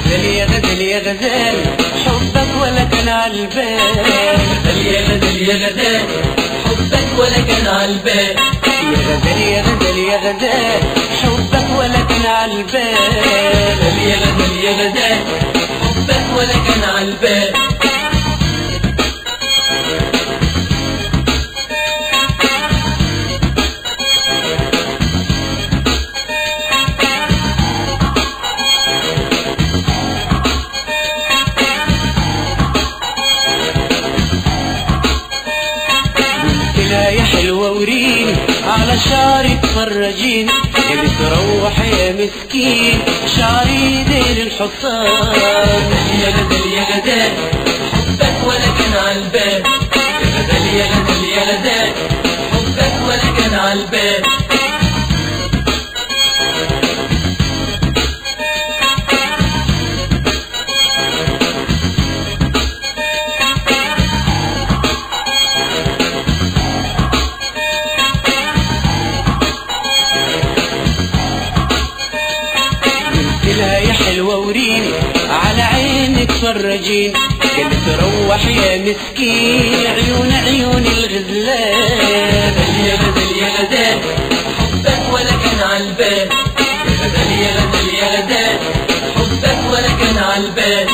غزال يا غزال يا غزال حبك ولا كان عالبال غزال يا غزال يا غزال حبك ولا كان عالبال يا غزال يا غزال يا غزال حبك ولا كان عالبال غزال يا غزال يا غزال حبك ولا كان عالبال قلت لها يا حلوة وريني على شعري تفرجيني يا بتروح يا مسكين شعري دير الحصان غزال يا غزال يا غزال حبك ولا كان عالبال يا غزال يا غزال يا غزال حبك ولا كان عالبال قلت لها يا حلوة وريني على عينك فرجيني قلت روح يا مسكين عيون عيون الغزلان غزال يا غزال يا غزال حبك ولا كان عالبال يا غزال يا غزال يا غزال حبك ولا كان عالبال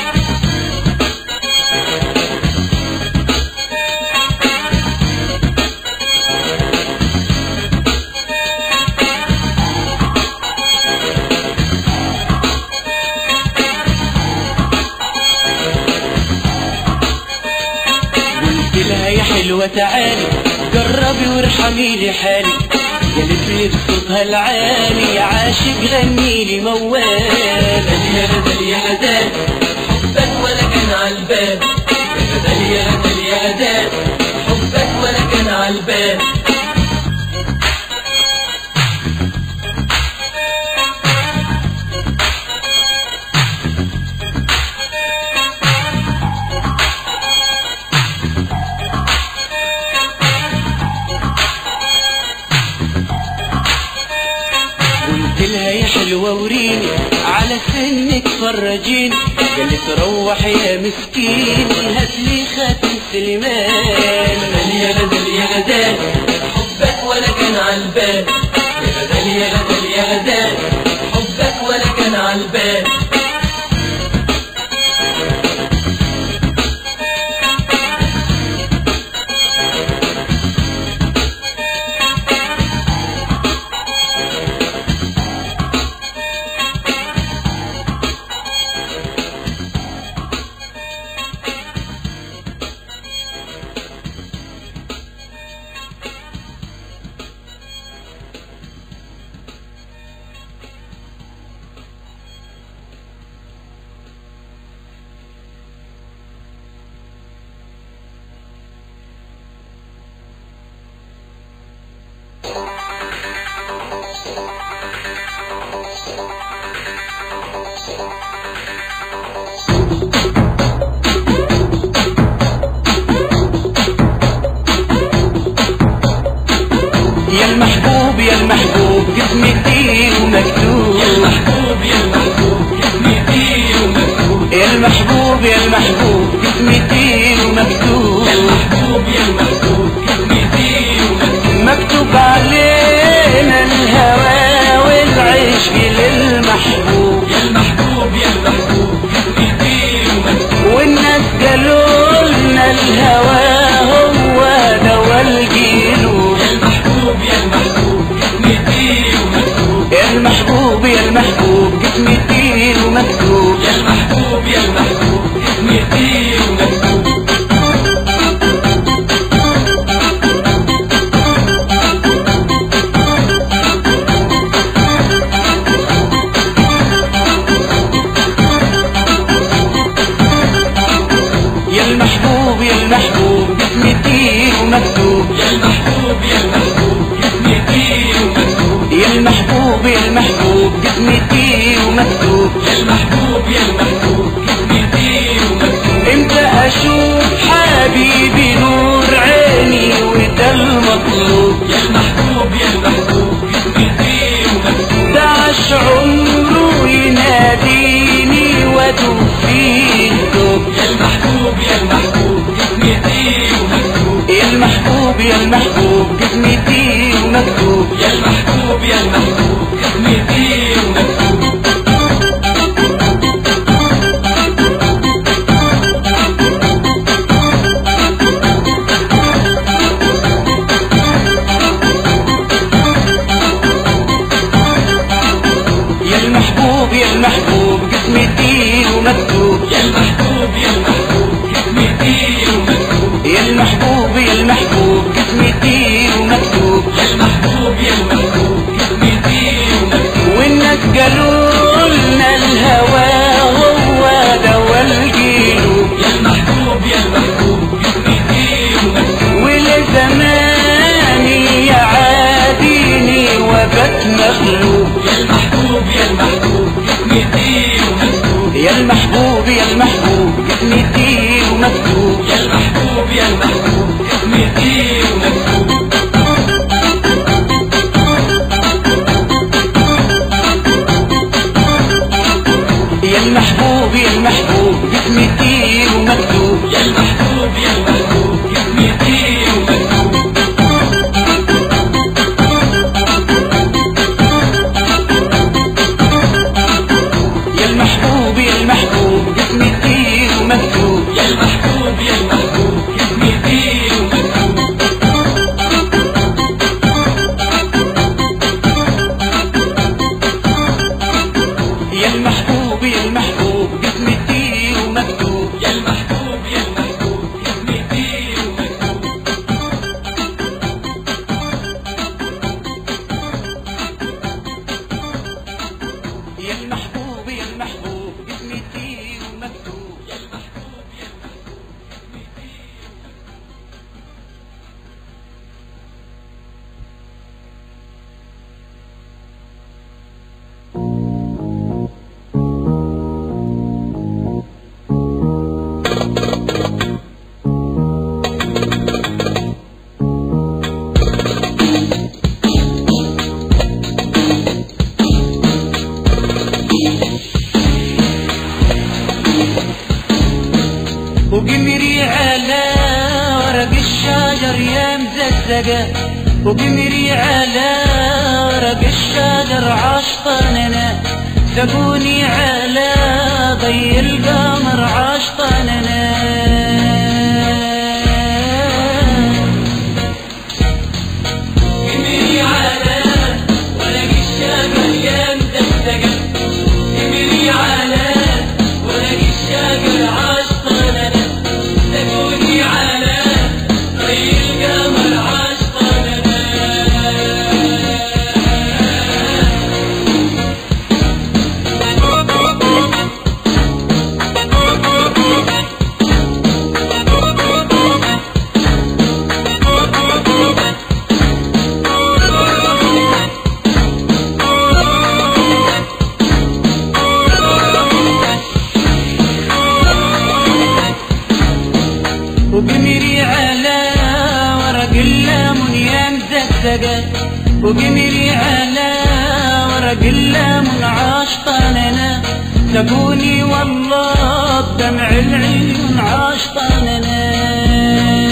قلت لها يا حلوة تعالي قربي وارحمي لي حالي قالت لي بصوتها العالي يا عاشق غني لي موال غزال يا غزال يا غزال حبك ولا كان عالبال يا غزال يا غزال يا غزال حبك ولا كان عالبال قلت لها يا حلوة وريني على سنك فرجيني قالت روح يا مسكين هات لي خاتم سليمان غزال يا غزال يا غزال حبك ولا كان عالبال يا غزال يا غزال يا غزال حبك ولا كان عالبال يا المحبوب يا المحبوب جسمي تقيل ومكتوب يا المحبوب يا المحبوب اسمي فيه ومكتوب يا المحبوب يا المحبوب جسمي تقيل ومكتوب يا المحبوب يا المحبوب اسمي فيه ومكتوب مكتوب علينا الهوى والعشق للمحبوب يا المحبوب يا المحبوب اسمي فيه ومكتوب والناس قالوا لنا الهوى هو دوا الجيلوب يا المحبوب يا المحبوب اسمي فيه ومكتوب يا المحبوب يا المحبوب جسمي تقيل ومكتوب يا المحبوب يا المحبوب اسمي فيه ومكتوب يا المحبوب يا المحبوب جسمي تقيل ومكتوب يا المحبوب يا المحبوب اسمي فيه ومكتوب يا المحبوب يا المحبوب جسمي تقيل ومكتوب يا المحبوب يا المحبوب اسمي فيه ومكتوب امتى اشوف حبيبي نور عيني وده المطلوب يا المحبوب يا المحبوب اسمي فيه ومكتوب ده عش عمره يناديني وادوب في الدوب يا المحبوب يا المحبوب جسمي يطير ومكتوب يا المحبوب يا المحبوب جسمي يطير ومكتوب يا المحبوب يا المحبوب جسمي يطير ومكتوب يا المحبوب يا المحبوب جسمي يطير ومكتوب يا المحبوب يا المحبوب جسمي يطير ومكتوب يا المحبوب يا المحبوب جسمي يطير ومكتوب يا المحبوب يا المحبوب جسمي يطير ومكتوب والناس قالوا لنا الهوى هو دوا القلوب يا المحبوب يا المحبوب جسمي يطير ومكتوب ولزماني يعاديني وبت مغلوب يا المحبوب يا المحبوب جسمي يطير ومكتوب يا المحبوب يا المحبوب جسمي يطير ومكتوب يا المحبوب يا المحبوب جسمي يطير ومكتوب يا المحبوب يا المحبوب جسمي يطير ومكتوب يا المحبوب يا المحبوب جسمي يطير ومكتوب يا المحبوب يا المحبوب جسمي يطير ومكتوب يا المحبوب يا المحبوب جسمي يطير ومكتوب يا المحبوب يا المحبوب جسمي يطير ومكتوب يا المحبوب يا المحبوب جسمي يطير ومكتوب يا المحبوب يا المحبوب جسمي يطير ومكتوب يا المحبوب يا المحبوب جسمي يطير وقمري على ورق الشجر يا مززقة وقمري على ورق الشجر عشطننا سقوني على ضي القمر عشطننا امري على ورق الشجر يا مدقدقة امري على ورق الشجر عشطننا سقوني على طي القمر عشطننا وقمري على ورق الليمون يا مزقزقة وقمري على ورق الليمون عشطننا سقوني والله بدمع العيون عشطننا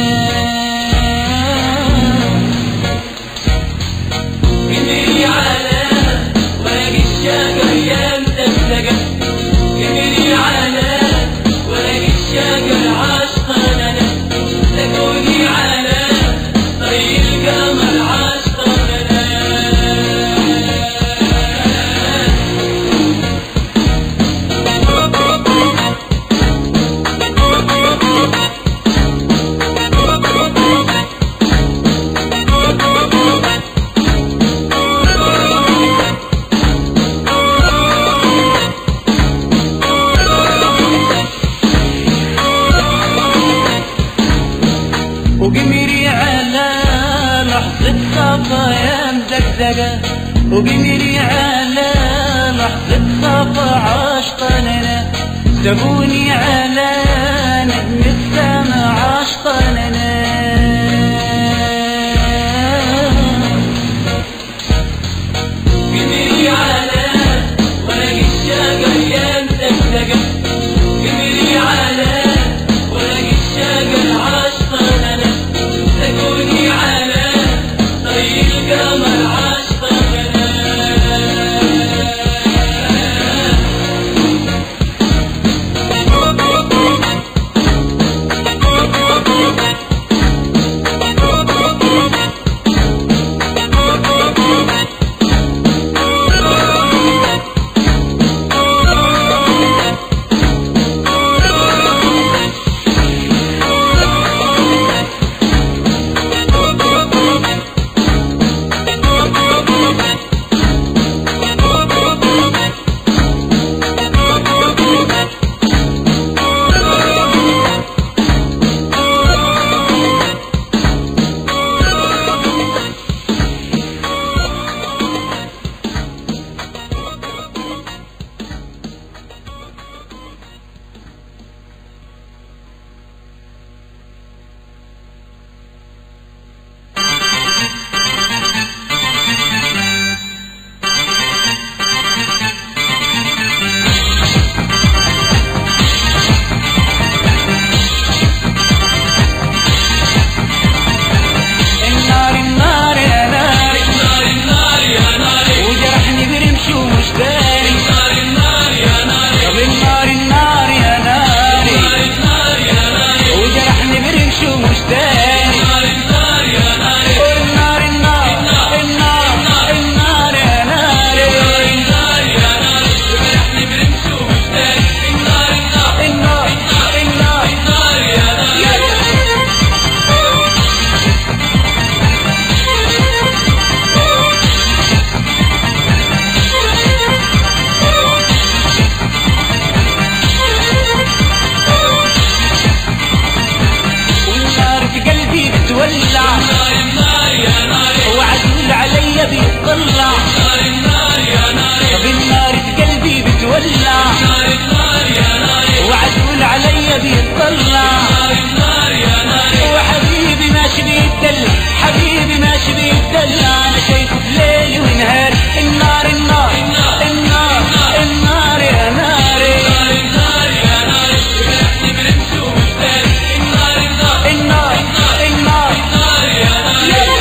امري على ورق الشجر يا مدقدقة امري على ورق الشجر عشطننا سقوني على طي القمر عشطننا وقمري على لحظة صفا يا مزقزقة وقمري على لحظة صفا عشطننا سقوني على نجم السما عشطننا امري على ورق الشجر يا مدقدقة في قلبي بتولع نار النار يا نار وعدول عليا بيطلع نار النار يا نار وحبيبي ماشي بيتدلع حبيبي ماشي بيتدلع انا شايفه في ليل ونهار النار النار النار النار يا ناري نار النار يا نار بجرحني برمش ومشتاق النار النار النار النار النار يا نار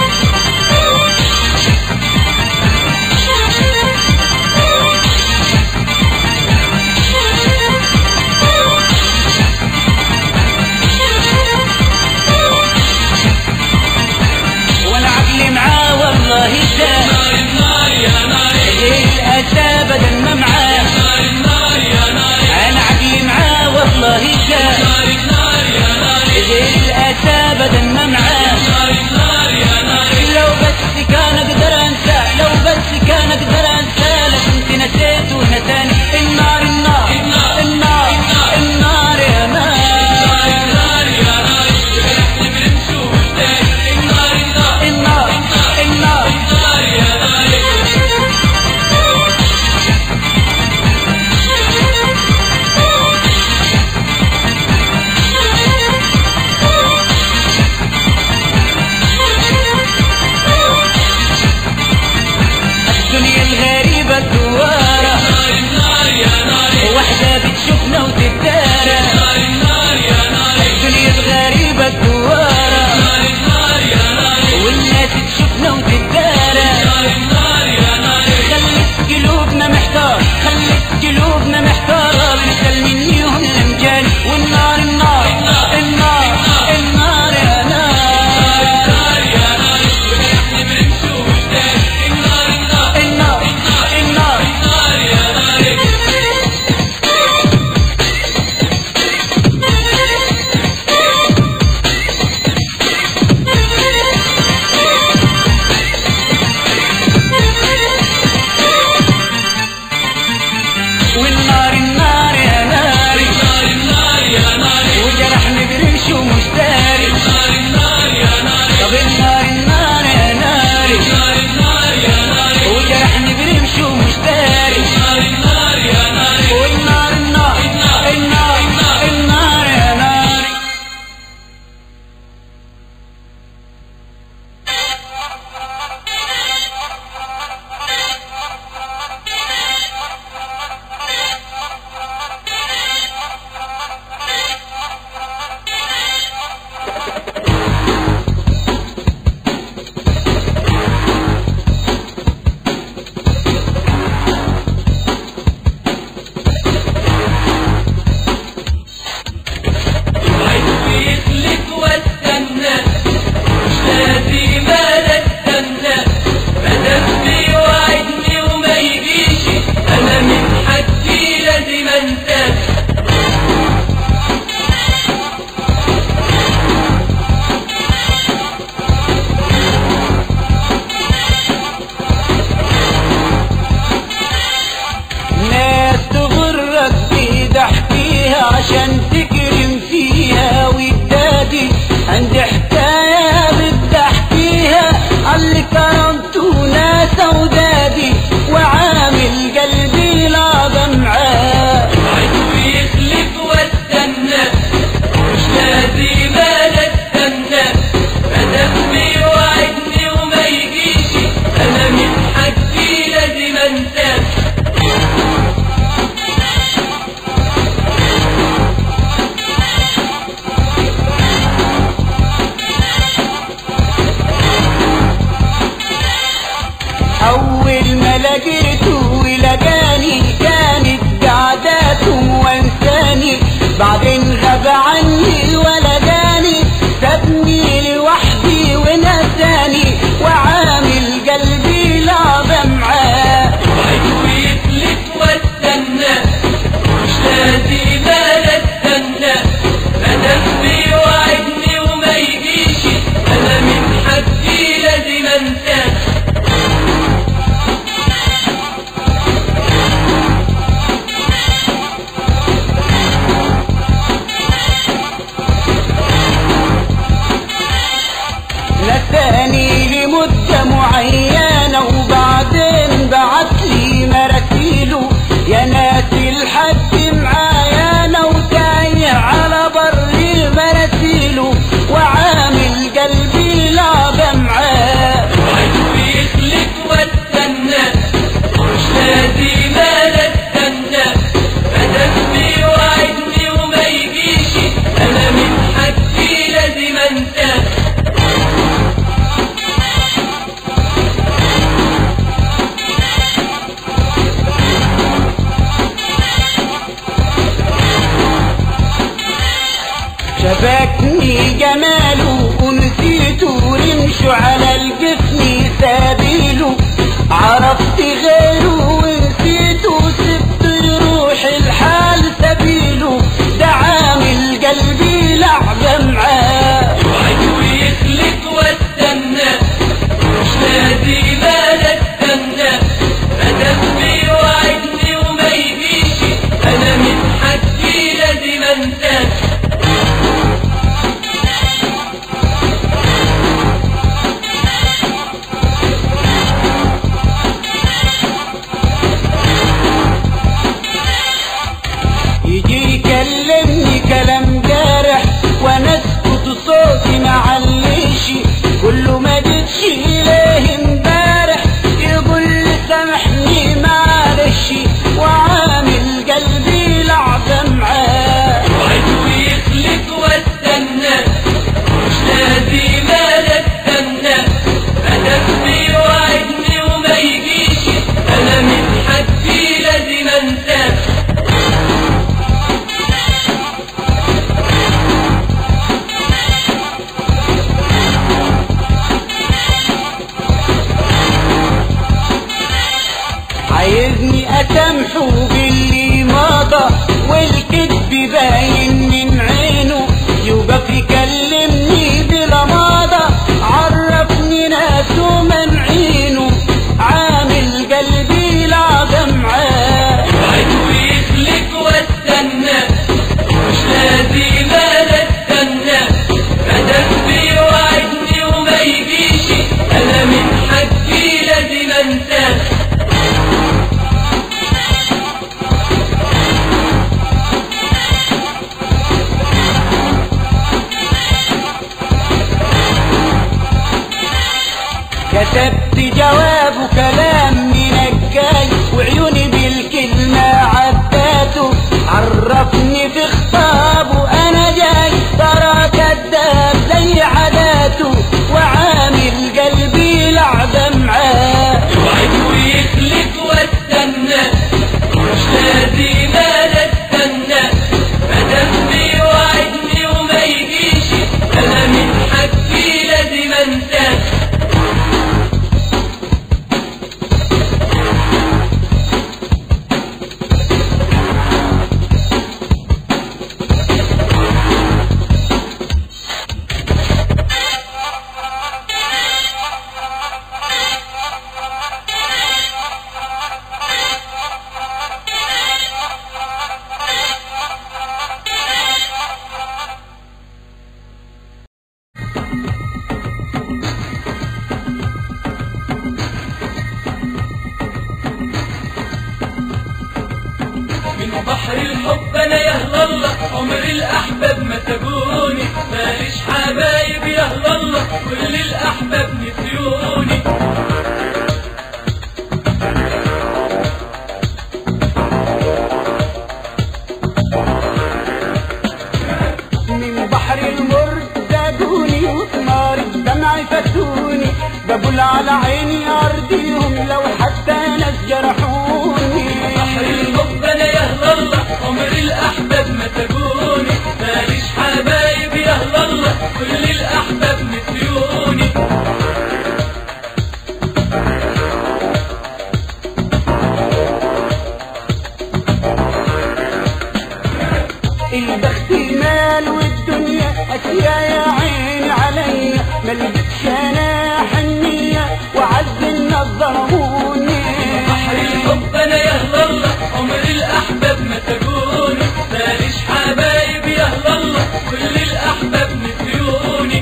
وانا عقلي معاه والله تاه نار النار يا نار الاسى بدل ما معاه نار النار يا نار انا عقلي معاه والله تاه نار النار يا نار الاسى بدل ما معاه نار النار يا نار لو بس كان اقدر انسى لو بس كان اقدر انسى لكنت نسيت ونساني النار النار النار النار يا نار النار يا نار بجرحني برمش ومشتاق النار النار النار النار النار يا نار الدنيا الغريبة الدوارة نار النار يا نار واحدة بتشوفنا وتدارى نار النار يا نار الدنيا الغريبة الدوارة نار النار يا نار والناس تشوفنا وتدارى نار النار يا نار خلت قلوبنا محتار خلت قلوبنا محتارة بنسأل مني وهم الامجاني والنار النار النار النار يا نار النار يا نار بجرحني برمش ومشتاق النار النار النار النار النار يا نار والنار النار يا ناري نار النار يا نار وجرحني برمش ومشتاري نار النار يا نار طب النار النار يا ناري نار النار يا نار وجرحني برمش ومشتاري نار النار يا نار والنار النار النار النار يا ناري Thank you. شبكني جماله ونسيته رمشه على الجفن سبيله عرفت غيره ونسيته سبت يروح الحال سبيله ده عامل قلبي لعبة معاه يوعد ويخلق واستنى مش لازم انا استنى مادام بيوعدني وما يجيش انا من حقي لازم انساه يجي يكلمني كلام جارح وانا اسكت صوتي معلش كله ما جيتش ليه امبارح يقول لي سامحني معلش وعامل قلبي لعبة معاه يوعد ويخلق واستنى مش لازم انا استنى مادام بيوعدني وما يجيش انا من حقي لازم انساه عايزني اسامحه باللي مضى والكذب باين من عينه يوقف يكلمني بلا ماضى عرفني ناسه منعينه عامل قلبي لعبة معاه يوعد ويخلق واستنى مش لازم انا استنى مادام بيوعدني وما يجيش انا من حقي لازم انساه كتبت جوابه كلام من الجاي وعيوني بالكلمة عداته عرفني في خطابه انا جاي ترى كذاب زي عاداته وعامل قلبي لعبة معاه يوعد ويخلق واستنى مش لازم انا استنى مادام بيوعدني وما يجيش انا من حقي لازم انساه من بحر الحب انا يا الله عمر الاحباب ما سابوني ماليش حبايب يا الله كل الاحباب نسيوني من بحر المر زادوني وثمار الدمع فتوني جابوا على عيني ارضيهم لو حتى ناس جرحوني بحر الحب انا يا الله عمر الاحباب ما سابوني ماليش حبايب يا الله كل الاحباب نسيوني البخت مال والدنيا اشياء يا عيني عليا ما لقيتش انا حنيه وعز الناس ظلموني بحر الحب انا يا الله عمر الاحباب ما سابوني ماليش حبايب يا الله كل الاحباب نسيوني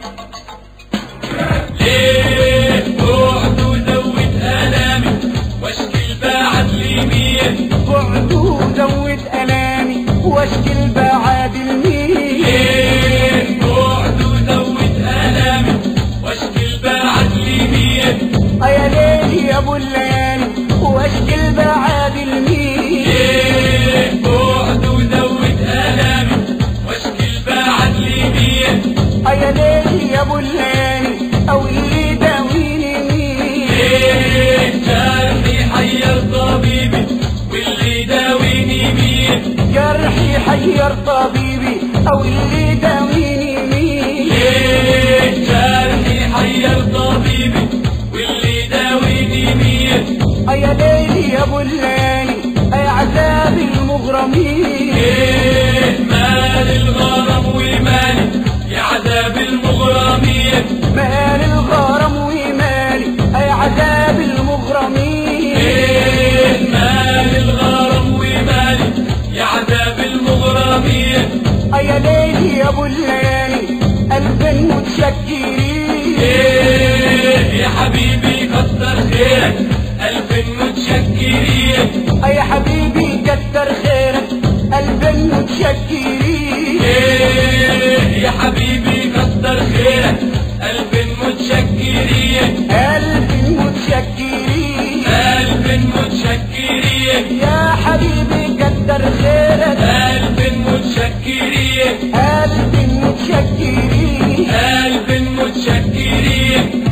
ليه بعد وزود الامي واشكي البعد لمين بعد وزود الامي واشكي البعاد المين ليه بعد وزود الامي واشكي البعد لمين يا ليل يا ابو الليالي واشكي البعاد المين ليه بعد وزود الامي واشكي البعد لمين يا ليل يا ابو الليالي او اللي يداويني مين ليه جرحي حير طبيبي واللي يداويني مين جرحي حير طبيبي او اللي داويني مين ليه جرحي حير طبيبي واللي داويني مين يا ليلي يا ابو الليالي يا عذاب المغرمين ايه مال الغرام ومالي يا عذاب المغرمين مال الغرام ومالي يا عذاب المغرمين ايه مال الغرام ومالي يا عذاب المغرمين يا ليلي يا ابو الليالي قلب متشكرين ايه يا حبيبي كتر خيرك قلب متشكرين يا حبيبي كتر خيرك قلب متشكرين ايه يا حبيبي كتر خيرك قلب متشكرين قلب متشكرين قلب متشكرين يا حبيبي كتر خيرك قلب متشكرين قلب متشكرين قلب متشكرين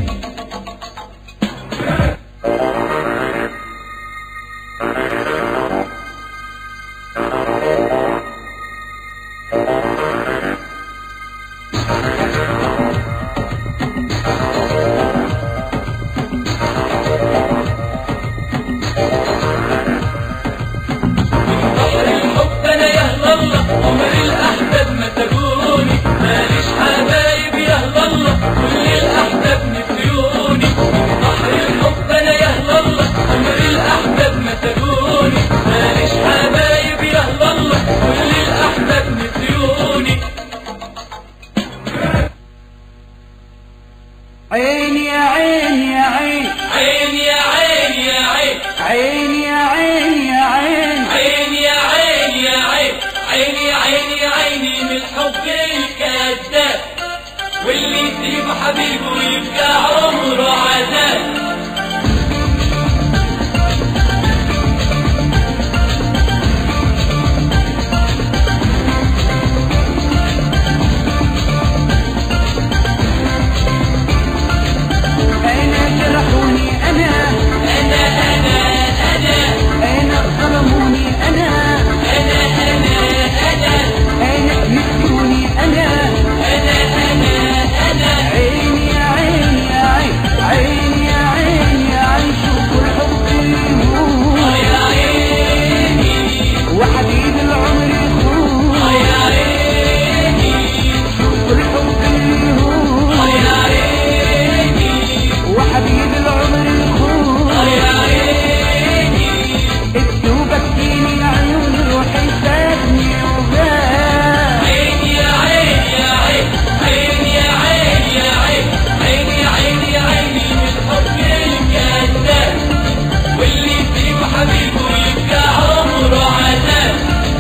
بحر الحب انا يا الله عمر الاحباب ما تجوني ماليش حبايب يا الله كل الاحباب نسيوني بحر الحب انا يا الله عمر الاحباب ما تجوني ماليش حبايب يا الله كل الاحباب نسيوني عين يا عين يا عين عين يا عين يا عين عين يا عين يا عين عين يا عين يا عين عيني عيني عيني من الحب الكذاب واللي يسيب حبيبه يبقى عمره عذاب أنا جرحوني أنا انا انا انا أنا ظلموني أنا انا انا انا أنا نسيوني أنا انا انا انا عين يا عين يا عين عين يا عين يا عين شوفوا الحب يموت يا عيني وحبيب العمر يخون يا عيني شوفوا الحب يموت يا عيني وحبيب العمر يخون يا عيني التوبة تجيني عيون روحي سابني وغاب عين يا عين يا عين عين يا عين يا عين عين يا عين يا عيني من حب الكذاب واللي يسيب حبيبه يبقى عمره عذاب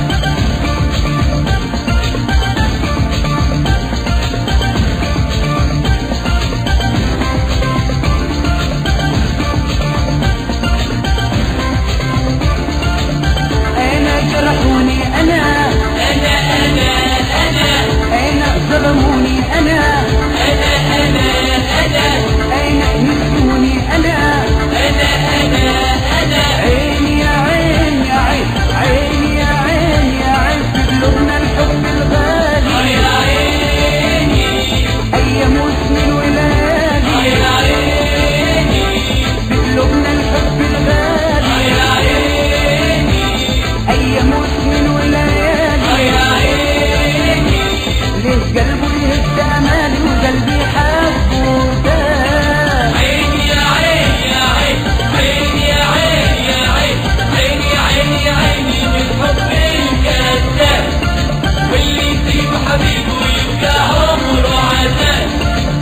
أنا جرحوني أنا انا انا انا أنا ظلموني أنا انا انا انا أنا نسيوني أنا انا انا انا عين يا عين يا عين عين يا عين يا عين في قلوبنا الحب الغالي يا عيني أيام وسنين وليالي يا عيني في قلوبنا الحب الغالي يا عيني أيام وسنين وليالي يا عيني ليه قلبه يهز أمالي وقلبي حبه ده عين يا عين يا عين عين يا عين يا عين عين يا عين يا عيني من حب الكذاب واللي يسيب حبيبه يبقى عمره عذاب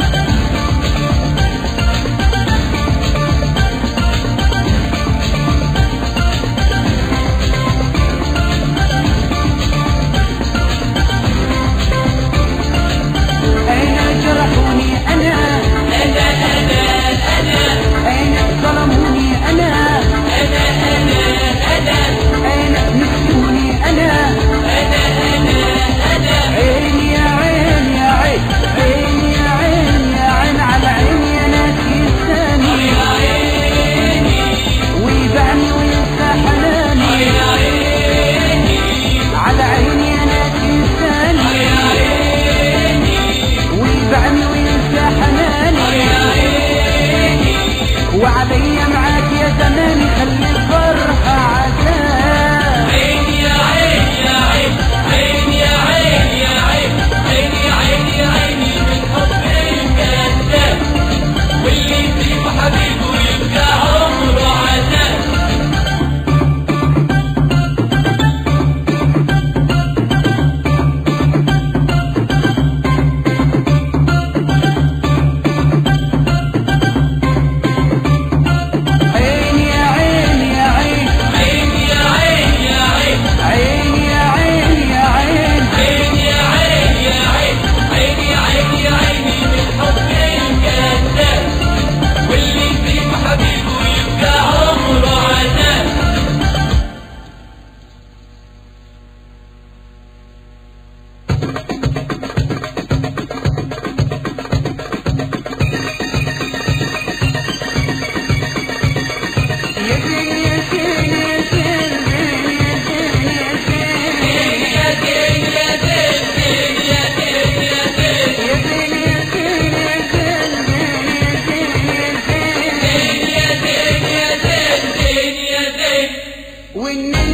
أنا جرحوني أنا انا انا انا أنا ظلموني أنا انا انا انا أنا نسيوني أنا انا انا انا عين يا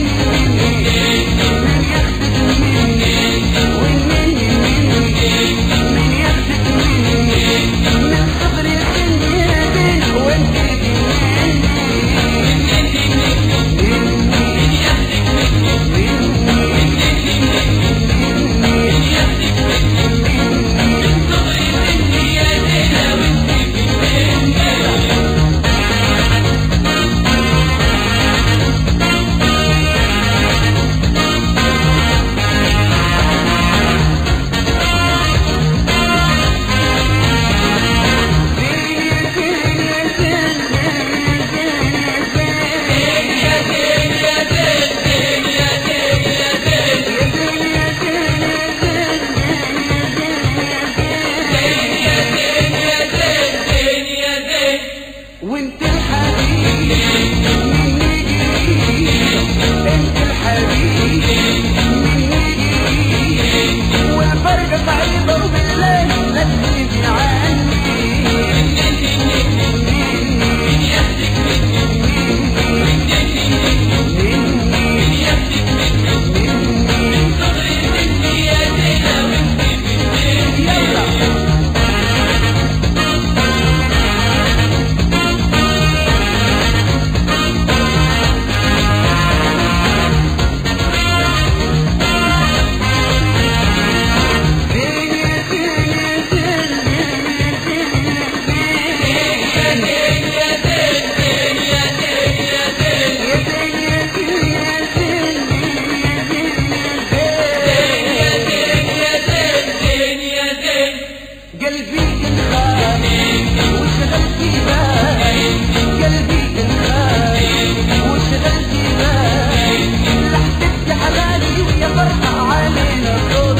وانت الحبيب مني انت الحبيب مني والفرق صعيبة وبالليل لا تغيب عني قلبي انخان وشغلتي باي قلبي انخان وشغلتي باي لحظة يا حلالي ويا فرحة علينا طول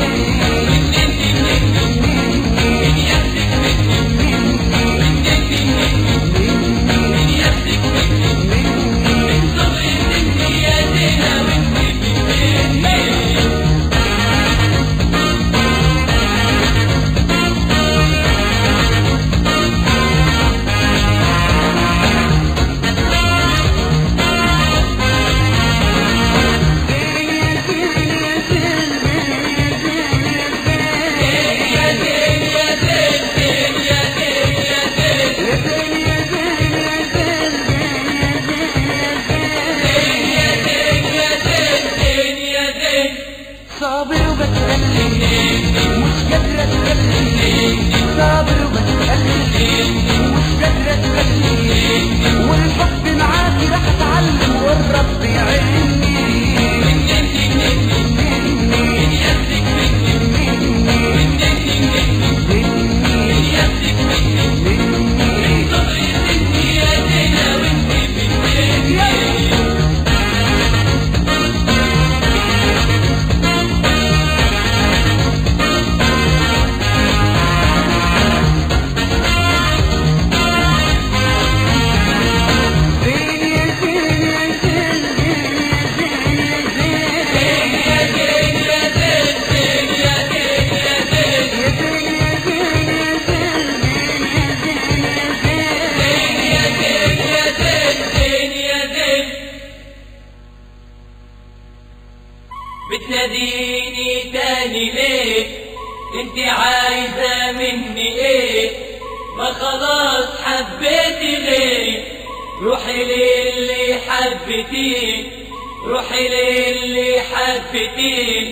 صابر وبتألم مش قادرة أتكلم صابر وبتألم مش قادرة أتكلم والحب معاكي راح أتعلم والرب يعيني بتناديني تاني ليه انت عايزة مني ايه ما خلاص حبيتي غيري روحي للي حبتيه روحي للي حبتيه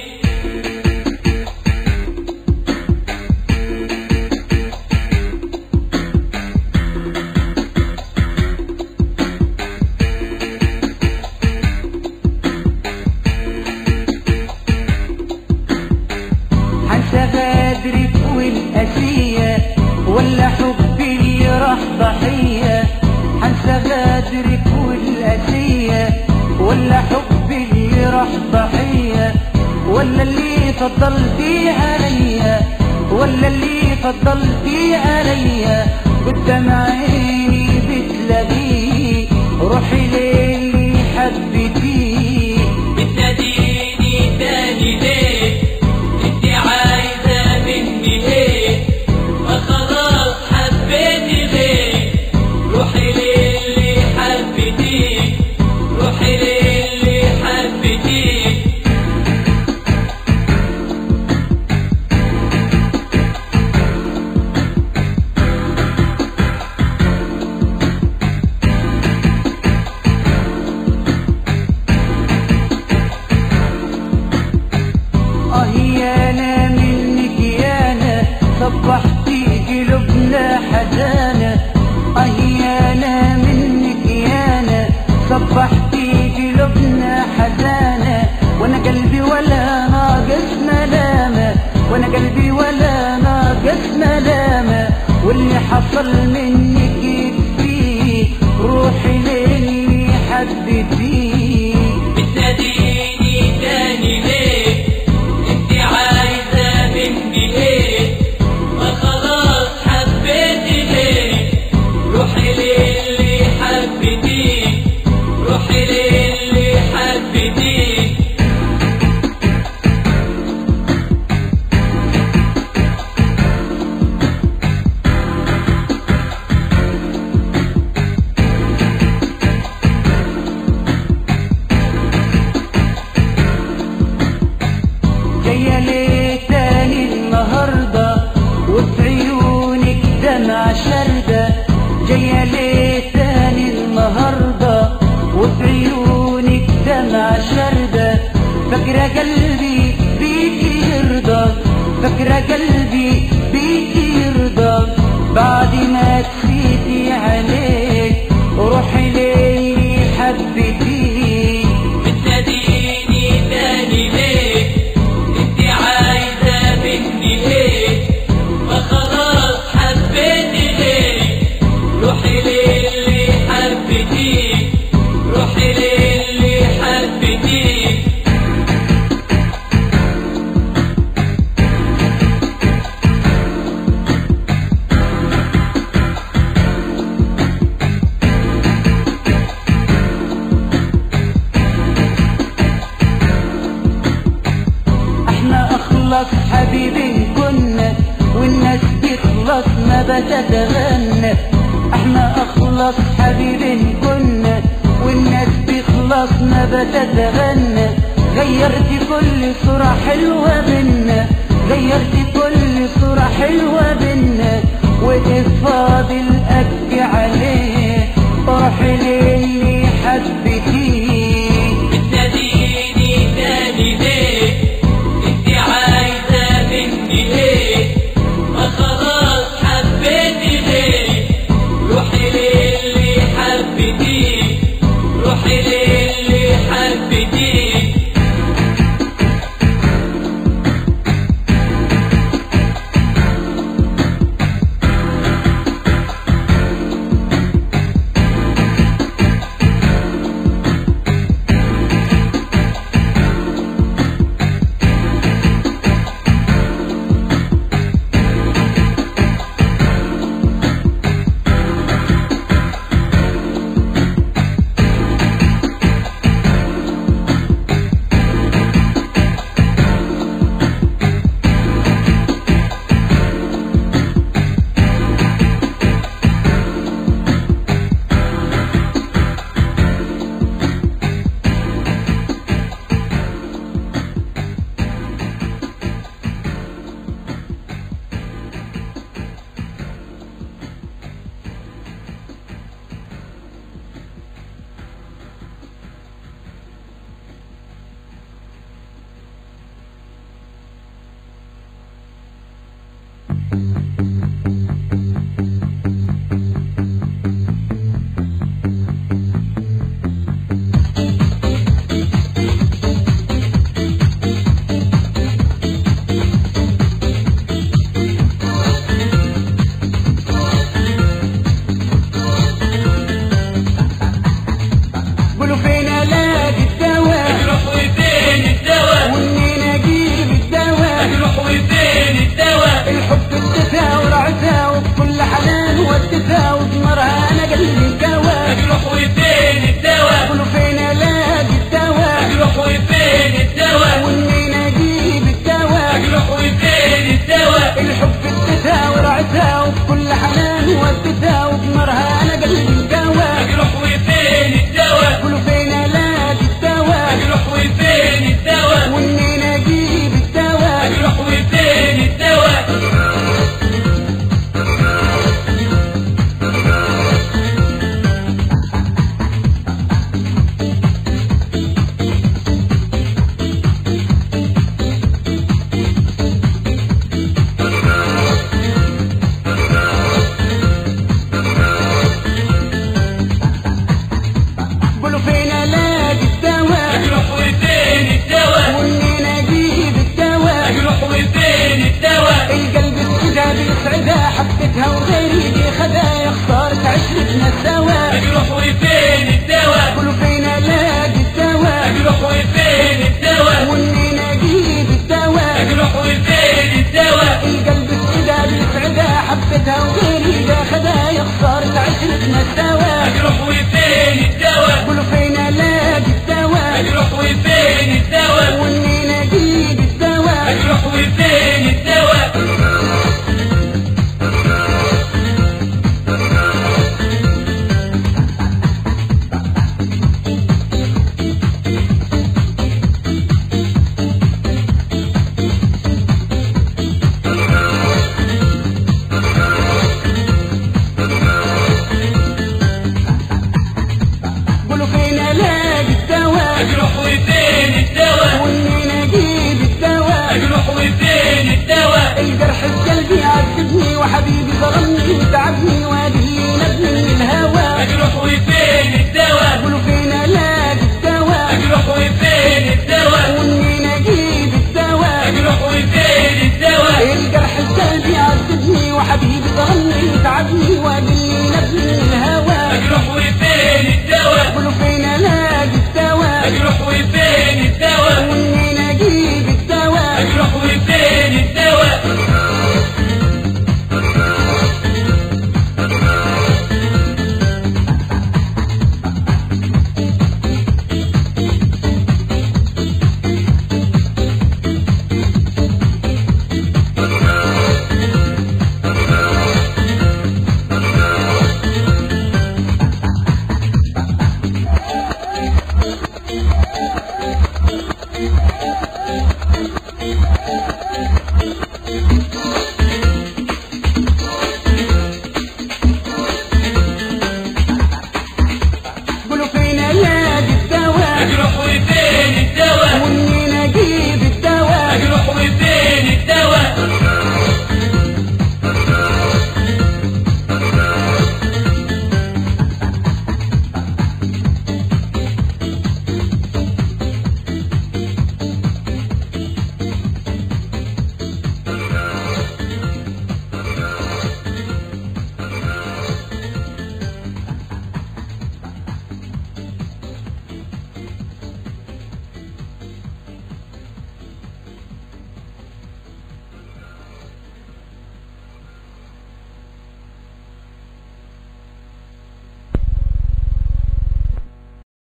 حنسى غدرك والأسية ولا حبي اللي راح ضحية حنسى غدرك والأسية ولا حبي اللي راح ضحية ولا اللي فضلتي عليا ولا اللي فضلتي عليا قدام عيني بتلاقيه روحي للي حبيتيه بتناديني تاني ليه انت عايزة مني ايه ما خلاص حبيتي غير روحي للي حبتيه روحي للي اللي حصل منك يكفيه روحي للي حبيتيه بتناديني تاني ليه انت عايزة مني ايه ما خلاص حبيتي ليه روحي للي حبيتيه روحي للي حبيتيه جاية ليه تاني النهاردة وفي عيونك دمع شردة جاية ليه تاني النهاردة وفي عيونك دمع شردة فاكرة قلبي بيكي يرضى فاكرة قلبي بيكي يرضى بعد ما كفيتي عليك روحي ليه حبيتيه بتناديني تاني ليه انت عايزة مني ايه ما خلاص حبيتي ليه روحي للي حبيتيه روحي للي حبيتيه احنا اخلص حبيبين كنا والناس تخلص ما بتتغنى احنا اخلص حبيبين كنا والناس تخلص ما بتتغنى غيرت كل صورة حلوة بينا غيرت كل صورة حلوة بينا وإذ فاضل أبكي عليه روحي للي حبيتيه بتناديني تاني ليه انت عايزة مني ايه ما خلاص حبيتي ليه روحي للي حبيتيه روحي للي حبيتيه قولوا فين الاقي الدواء اجرح وفين الدواء ومنين اجيب الدواء اجرح وفين الدواء الحب اديتها ورعتها وبكل حنان وديتها وبنارها انا قلبي الجوا اجرح وفين الدواء قولوا فين الاقي الدواء اجرح وفين الدواء ومنين اجيب الدواء اجرح وفين الدواء الحب اديتها ورعتها وبكل حنان وديتها وبنارها انا قلبي الجوا اجرح وفين الدواء قولوا فين الاقي الدواء اجرح وفين الدواء ومنين اجيب الدواء اجرح وفين الدواء قولوا فين الاقي الدواء اجرح وفين الدواء ومنين وفين الدواء ومنين اجيب الدواء اجرح وفين الدواء القلب السدا بيسعدها حبتها وغيري اذا خدها يخسر عشرتنا سوا اجرح وفين الدواء قولوا فين الاقي الدواء اجرح وفين الدواء ومنين اجيب الدواء اجرح وفين الدواء قولوا فين الاقي الدواء اجرح وفين الدواء ومنين اجيب الدواء اجرح وفين الدواء الجرح في قلبي عذبني وحبيبي ظلمني وتعبني وادي نبني من الهوى اجرح وفين الدواء قولوا فين الاقي الدواء اجرح وفين الدواء ومنين اجيب الدواء اجرح وفين الدواء الجرح في قلبي عذبني وحبيبي ظلمني وتعبني وادي نبني من الهوى اجرح وفين الدواء قولوا فين الاقي الدواء اجرح وفين الدواء ومنين اجيب الدواء اجرح وفين الدواء Thank you.